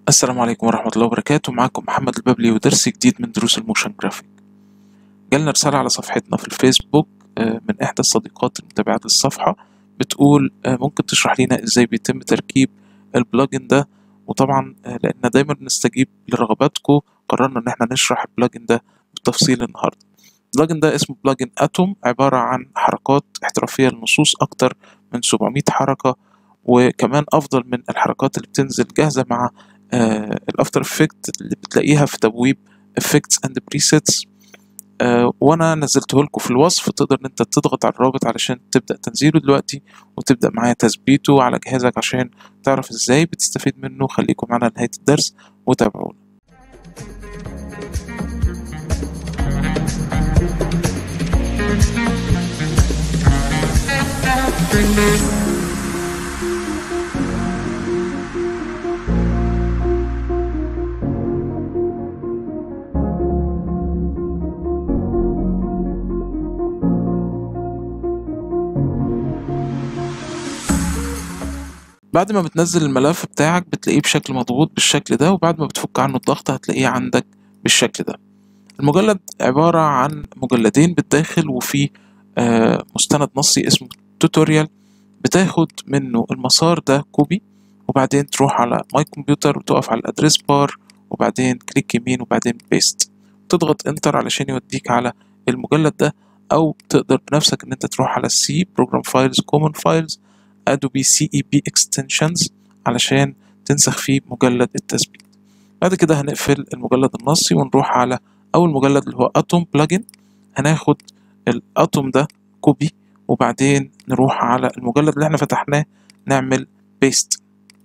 السلام عليكم ورحمة الله وبركاته معاكم محمد البابلي ودرس جديد من دروس الموشن جرافيك جالنا رسالة على صفحتنا في الفيسبوك آه، من إحدى الصديقات المتابعات للصفحة بتقول آه، ممكن تشرح لنا إزاي بيتم تركيب البلجن ده وطبعا آه، لأن دايما بنستجيب لرغباتكم قررنا إن احنا نشرح البلجن ده بالتفصيل النهاردة البلجن ده اسمه بلجن أتوم عبارة عن حركات احترافية للنصوص أكتر من 700 حركة وكمان أفضل من الحركات اللي بتنزل جاهزة مع الافتر افكت اللي بتلاقيها في تبويب افكتس اند بريسيتس وانا نزلته لكم في الوصف تقدر ان انت تضغط على الرابط علشان تبدا تنزيله دلوقتي وتبدا معايا تثبيته على جهازك عشان تعرف ازاي بتستفيد منه خليكم معانا لنهايه الدرس وتابعونا بعد ما بتنزل الملف بتاعك بتلاقيه بشكل مضغوط بالشكل ده وبعد ما بتفك عنه الضغط هتلاقيه عندك بالشكل ده المجلد عبارة عن مجلدين بالداخل وفيه آه، مستند نصي اسمه توتوريال بتاخد منه المسار ده كوبي وبعدين تروح على ماي كمبيوتر وتقف على الادريس بار وبعدين كليك يمين وبعدين بيست تضغط انتر علشان يوديك على المجلد ده او تقدر بنفسك ان انت تروح على السي بروجرام فايلز كومن فايلز ادوبي سي اي بي اكستنشنز علشان تنسخ فيه مجلد التثبيت بعد كده هنقفل المجلد النصي ونروح على اول مجلد اللي هو اتوم بلجن هناخد الاتوم ده كوبي وبعدين نروح على المجلد اللي احنا فتحناه نعمل بيست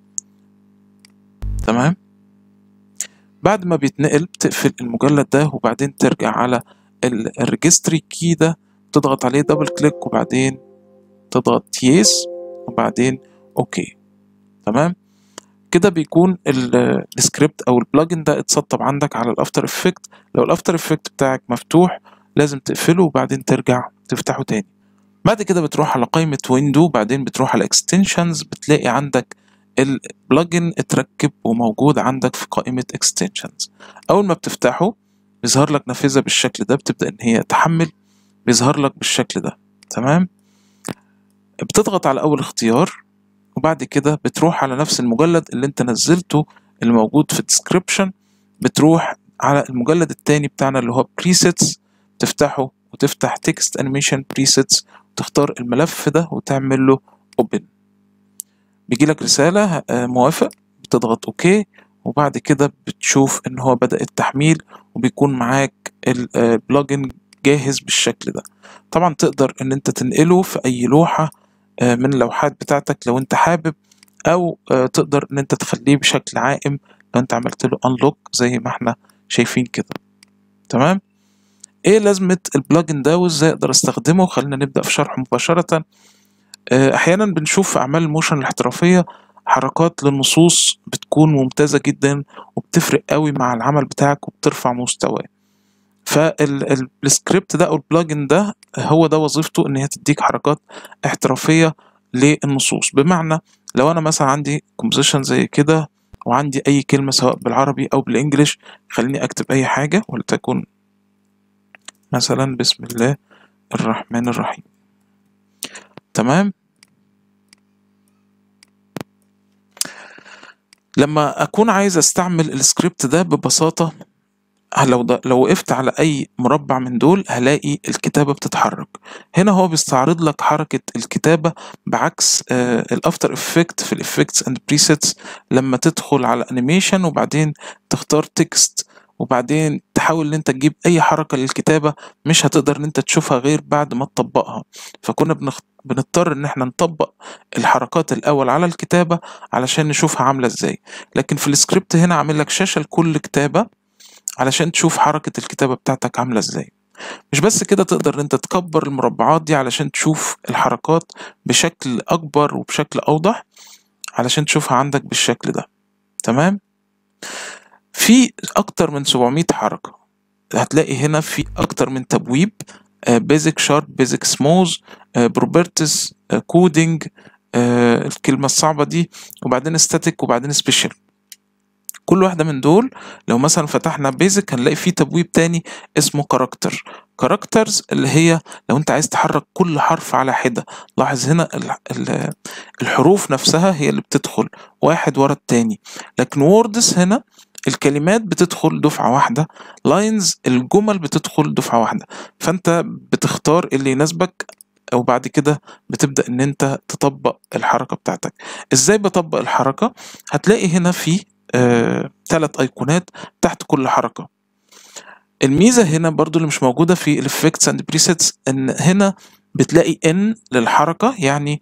تمام بعد ما بيتنقل بتقفل المجلد ده وبعدين ترجع على الريجستري كي ده تضغط عليه دبل كليك وبعدين تضغط يس وبعدين اوكي تمام كده بيكون ال- السكريبت او البلجن ده اتسطب عندك على الافتر افكت لو الافتر افكت بتاعك مفتوح لازم تقفله وبعدين ترجع تفتحه تاني بعد كده بتروح على قائمة ويندو بعدين بتروح على اكستنشنز بتلاقي عندك البلجن اتركب وموجود عندك في قائمة اكستنشنز اول ما بتفتحه بيظهر لك نافذة بالشكل ده بتبدأ ان هي تحمل بيظهر لك بالشكل ده تمام بتضغط على اول اختيار وبعد كده بتروح على نفس المجلد اللي انت نزلته اللي موجود في الديسكريبشن بتروح على المجلد التاني بتاعنا اللي هو presets تفتحه وتفتح text animation presets وتختار الملف ده وتعمل له open بيجي لك رسالة آه، موافق بتضغط اوكي وبعد كده بتشوف ان هو بدأ التحميل وبيكون معاك البلجن جاهز بالشكل ده طبعا تقدر ان انت تنقله في اي لوحة آه، من اللوحات بتاعتك لو انت حابب او آه، تقدر ان انت تخليه بشكل عائم لو انت عملت له انلوك زي ما احنا شايفين كده تمام ايه لازمة البلجن ده وازاي اقدر استخدمه خلينا نبدأ في شرحه مباشرة آه، احيانا بنشوف في اعمال الموشن الاحترافية حركات للنصوص بتكون ممتازة جدا وبتفرق قوي مع العمل بتاعك وبترفع مستواه فالسكريبت ده او البلجن ده هو ده وظيفته ان هي تديك حركات احترافية للنصوص بمعنى لو انا مثلا عندي كومبوزيشن زي كده وعندي اي كلمة سواء بالعربي او بالانجليش خليني اكتب اي حاجة ولتكن مثلا بسم الله الرحمن الرحيم تمام لما اكون عايز استعمل السكريبت ده ببساطة لو ده لو وقفت على اي مربع من دول هلاقي الكتابة بتتحرك هنا هو بيستعرض لك حركة الكتابة بعكس الافتر افكت في الافكتس اند بريسيتس لما تدخل على انيميشن وبعدين تختار تكست وبعدين تحاول ان انت تجيب اي حركة للكتابة مش هتقدر ان انت تشوفها غير بعد ما تطبقها فكنا بنخ... بنضطر ان احنا نطبق الحركات الاول على الكتابة علشان نشوفها عاملة ازاي لكن في السكريبت هنا عامل لك شاشة لكل كتابة علشان تشوف حركة الكتابة بتاعتك عاملة ازاي مش بس كده تقدر ان انت تكبر المربعات دي علشان تشوف الحركات بشكل اكبر وبشكل اوضح علشان تشوفها عندك بالشكل ده تمام في اكتر من 700 حركة هتلاقي هنا في اكتر من تبويب بيزك شارب بيزك سموز بروبرتس كودينج الكلمة الصعبة دي وبعدين ستاتيك وبعدين سبيشال كل واحدة من دول لو مثلا فتحنا بيزك هنلاقي فيه تبويب تاني اسمه كاركتر كاركترز اللي هي لو انت عايز تحرك كل حرف على حدة لاحظ هنا الحروف نفسها هي اللي بتدخل واحد ورا التاني لكن ووردز هنا الكلمات بتدخل دفعة واحدة لاينز الجمل بتدخل دفعة واحدة فانت بتختار اللي يناسبك وبعد كده بتبدأ ان انت تطبق الحركة بتاعتك ازاي بطبق الحركة هتلاقي هنا في آه، تلات ايقونات تحت كل حركة الميزة هنا برضو اللي مش موجودة في الافكتس اند بريسيتس ان هنا بتلاقي ان للحركة يعني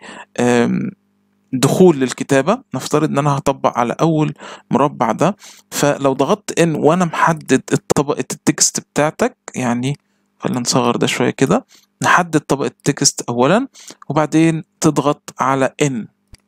دخول للكتابة نفترض ان انا هطبق على اول مربع ده فلو ضغطت ان وانا محدد طبقة التكست بتاعتك يعني خلينا نصغر ده شوية كده نحدد طبقة التكست اولا وبعدين تضغط على ان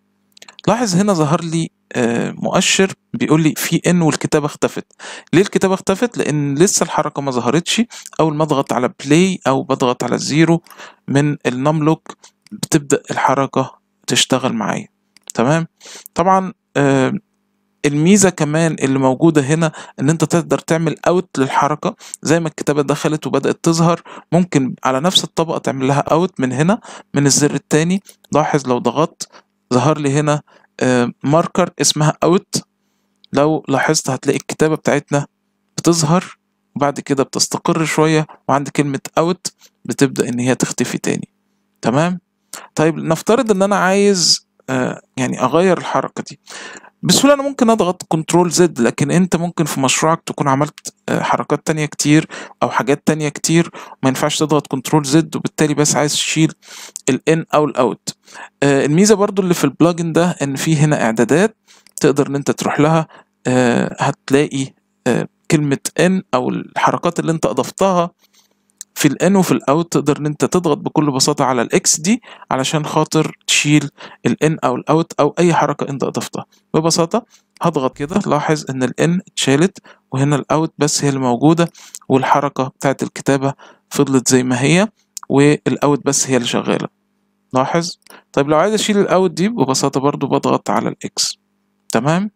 لاحظ هنا ظهر لي آه، مؤشر بيقول لي في ان والكتابه اختفت ليه الكتابه اختفت لان لسه الحركه ما ظهرتش اول ما اضغط على بلاي او بضغط على الزيرو من النملوك بتبدا الحركه تشتغل معايا تمام طبعا آه، الميزة كمان اللي موجودة هنا ان انت تقدر تعمل اوت للحركة زي ما الكتابة دخلت وبدأت تظهر ممكن على نفس الطبقة تعمل لها اوت من هنا من الزر التاني لاحظ لو ضغطت ظهر لي هنا ماركر آه، اسمها اوت لو لاحظت هتلاقي الكتابة بتاعتنا بتظهر وبعد كده بتستقر شوية وعند كلمة اوت بتبدأ ان هي تختفي تاني تمام طيب نفترض ان انا عايز آه، يعني اغير الحركة دي بسهولة أنا ممكن أضغط كنترول زد لكن أنت ممكن في مشروعك تكون عملت آه، حركات تانية كتير أو حاجات تانية كتير ما ينفعش تضغط كنترول زد وبالتالي بس عايز تشيل الان أو الأوت آه، الميزة برضو اللي في البلجن ده إن في هنا إعدادات تقدر إن أنت تروح لها آه، هتلاقي كلمة ان أو الحركات اللي أنت أضفتها في الان وفي الاوت تقدر ان انت تضغط بكل بساطة على الاكس دي علشان خاطر تشيل الان او الاوت او اي حركة انت اضفتها ببساطة هضغط كده لاحظ ان الان اتشالت وهنا الاوت بس هي اللي موجودة والحركة بتاعت الكتابة فضلت زي ما هي والاوت بس هي اللي شغالة لاحظ طيب لو عايز اشيل الاوت دي ببساطة برضو بضغط على الاكس تمام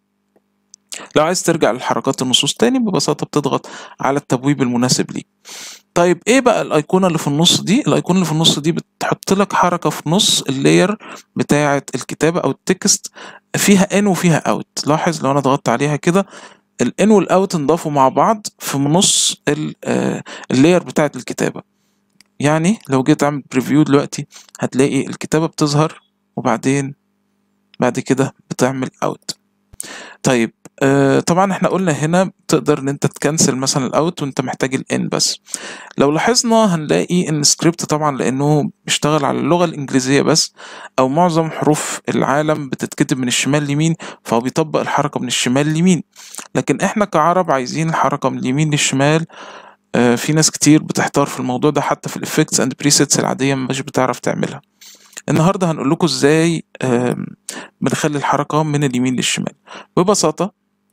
لو عايز ترجع للحركات النصوص تاني ببساطة بتضغط على التبويب المناسب ليك طيب ايه بقى الايقونه اللي في النص دي الايقونه اللي في النص دي بتحط لك حركه في نص اللاير بتاعه الكتابه او التكست فيها ان وفيها اوت لاحظ لو انا ضغطت عليها كده الان والاوت انضافوا مع بعض في نص آه، اللاير بتاعه الكتابه يعني لو جيت اعمل بريفيو دلوقتي هتلاقي الكتابه بتظهر وبعدين بعد كده بتعمل اوت طيب آه طبعا احنا قلنا هنا تقدر ان انت تكنسل مثلا الاوت وانت محتاج الان بس لو لاحظنا هنلاقي ان سكريبت طبعا لانه بيشتغل على اللغه الانجليزيه بس او معظم حروف العالم بتتكتب من الشمال ليمين فهو بيطبق الحركه من الشمال ليمين لكن احنا كعرب عايزين الحركه من اليمين للشمال آه في ناس كتير بتحتار في الموضوع ده حتى في الافكتس اند بريسيتس العاديه مش بتعرف تعملها النهارده هنقول لكم ازاي بنخلي الحركه من اليمين للشمال ببساطه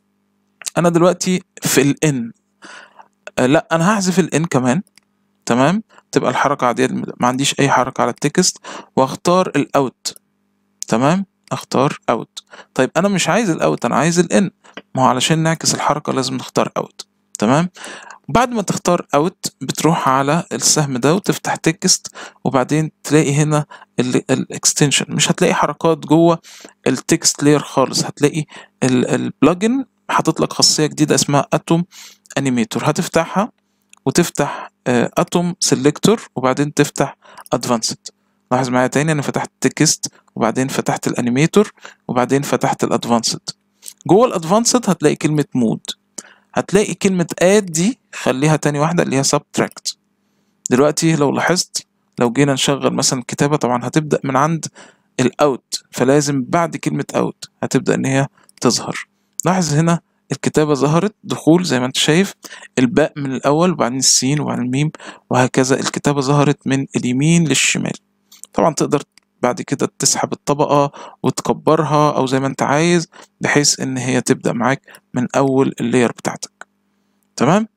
انا دلوقتي في الان آه، لا انا هحذف الان كمان تمام تبقى الحركه عاديه ما عنديش اي حركه على التكست واختار الاوت تمام اختار اوت طيب انا مش عايز الاوت انا عايز الان ما هو علشان نعكس الحركه لازم نختار اوت تمام بعد ما تختار اوت بتروح على السهم ده وتفتح تكست وبعدين تلاقي هنا الاكستنشن مش هتلاقي حركات جوه التكست لاير خالص هتلاقي البلجن حاطط لك خاصيه جديده اسمها اتوم انيميتور هتفتحها وتفتح اتوم سيلكتور وبعدين تفتح ادفانسد لاحظ معايا تاني انا فتحت تكست وبعدين فتحت الانيميتور وبعدين فتحت الادفانسد جوه الادفانسد هتلاقي كلمه مود هتلاقي كلمة add دي خليها تاني واحدة اللي هي subtract دلوقتي لو لاحظت لو جينا نشغل مثلا الكتابة طبعا هتبدأ من عند الاوت فلازم بعد كلمة اوت هتبدأ ان هي تظهر لاحظ هنا الكتابة ظهرت دخول زي ما انت شايف الباء من الأول وبعدين السين وبعدين الميم وهكذا الكتابة ظهرت من اليمين للشمال طبعا تقدر بعد كده تسحب الطبقة وتكبرها أو زي ما أنت عايز بحيث إن هي تبدأ معاك من أول اللاير بتاعتك تمام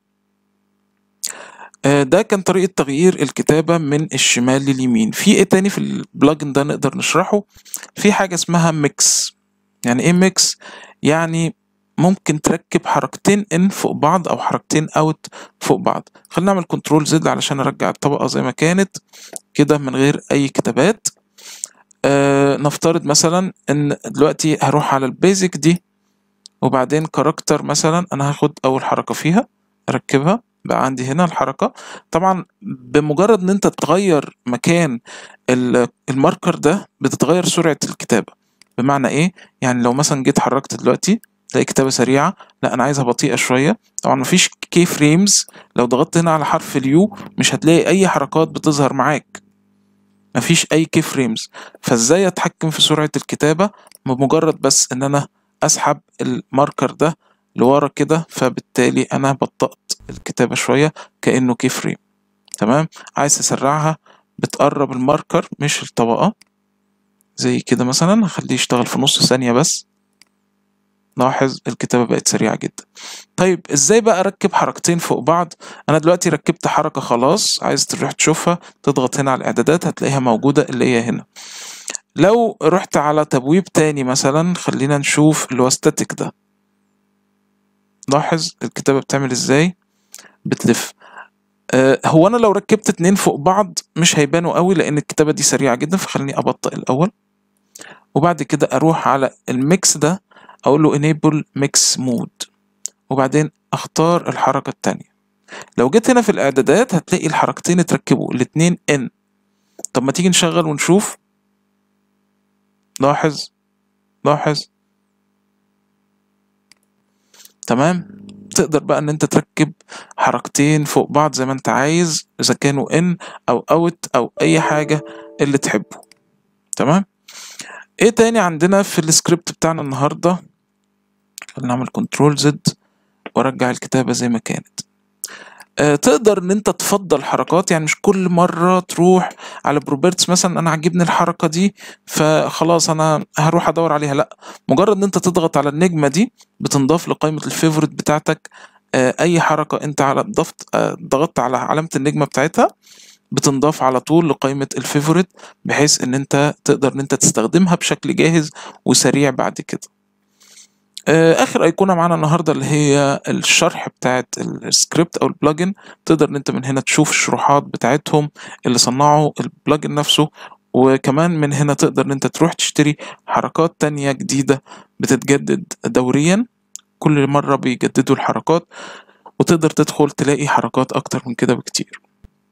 آه، ده كان طريقة تغيير الكتابة من الشمال لليمين في ايه تاني في البلجن ده نقدر نشرحه في حاجة اسمها ميكس يعني ايه ميكس يعني ممكن تركب حركتين ان فوق بعض او حركتين اوت فوق بعض خلينا نعمل كنترول زد علشان ارجع الطبقة زي ما كانت كده من غير اي كتابات آه نفترض مثلا ان دلوقتي هروح على البيزك دي وبعدين كاركتر مثلا انا هاخد اول حركة فيها اركبها بقى عندي هنا الحركة طبعا بمجرد ان انت تغير مكان الماركر ده بتتغير سرعة الكتابة بمعنى ايه يعني لو مثلا جيت حركت دلوقتي تلاقي كتابة سريعة لا أنا عايزها بطيئة شوية طبعا مفيش كي فريمز لو ضغطت هنا على حرف اليو مش هتلاقي أي حركات بتظهر معاك مفيش أي كي فريمز فازاي أتحكم في سرعة الكتابة بمجرد بس إن أنا أسحب الماركر ده لورا كده فبالتالي أنا بطأت الكتابة شوية كأنه كي فريم تمام عايز تسرعها بتقرب الماركر مش الطبقة زي كده مثلا هخليه يشتغل في نص ثانية بس لاحظ الكتابة بقت سريعة جدا طيب ازاي بقى اركب حركتين فوق بعض انا دلوقتي ركبت حركة خلاص عايز تروح تشوفها تضغط هنا على الاعدادات هتلاقيها موجودة اللي هي هنا لو رحت على تبويب تاني مثلا خلينا نشوف اللي هو ستاتيك ده لاحظ الكتابة بتعمل ازاي بتلف أه هو انا لو ركبت اتنين فوق بعض مش هيبانوا قوي لان الكتابة دي سريعة جدا فخليني ابطئ الاول وبعد كده اروح على الميكس ده اقول له enable mix mode وبعدين اختار الحركة التانية لو جيت هنا في الاعدادات هتلاقي الحركتين اتركبوا الاتنين ان طب ما تيجي نشغل ونشوف لاحظ لاحظ تمام تقدر بقى ان انت تركب حركتين فوق بعض زي ما انت عايز اذا كانوا ان او اوت او اي حاجة اللي تحبه تمام ايه تاني عندنا في السكريبت بتاعنا النهاردة نعمل كنترول زد وارجع الكتابة زي ما كانت أه تقدر ان انت تفضل حركات يعني مش كل مرة تروح على بروبرتس مثلا انا عجبني الحركة دي فخلاص انا هروح ادور عليها لا مجرد ان انت تضغط على النجمة دي بتنضاف لقائمة الفيفوريت بتاعتك أه اي حركة انت على ضغط أه ضغطت على علامة النجمة بتاعتها بتنضاف على طول لقائمة الفيفوريت بحيث ان انت تقدر ان انت تستخدمها بشكل جاهز وسريع بعد كده اخر ايقونه معانا النهارده اللي هي الشرح بتاعت السكريبت او البلجن تقدر ان انت من هنا تشوف الشروحات بتاعتهم اللي صنعوا البلجن نفسه وكمان من هنا تقدر ان انت تروح تشتري حركات تانية جديدة بتتجدد دوريا كل مرة بيجددوا الحركات وتقدر تدخل تلاقي حركات اكتر من كده بكتير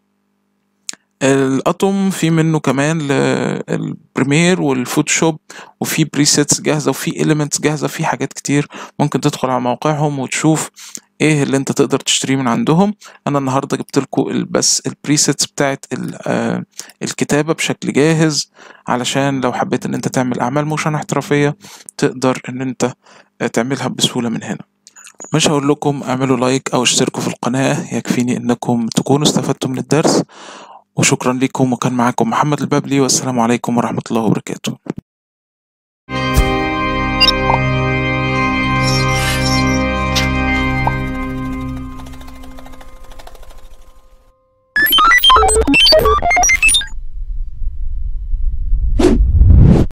الاتوم في منه كمان للبريمير والفوتوشوب وفي بريسيتس جاهزه وفي اليمنتس جاهزه في حاجات كتير ممكن تدخل على موقعهم وتشوف ايه اللي انت تقدر تشتريه من عندهم انا النهارده جبت لكم بس البريسيتس بتاعت الكتابه بشكل جاهز علشان لو حبيت ان انت تعمل اعمال موشن احترافيه تقدر ان انت تعملها بسهوله من هنا مش هقول لكم اعملوا لايك او اشتركوا في القناه يكفيني انكم تكونوا استفدتوا من الدرس وشكرا لكم وكان معاكم محمد البابلي والسلام عليكم ورحمة الله وبركاته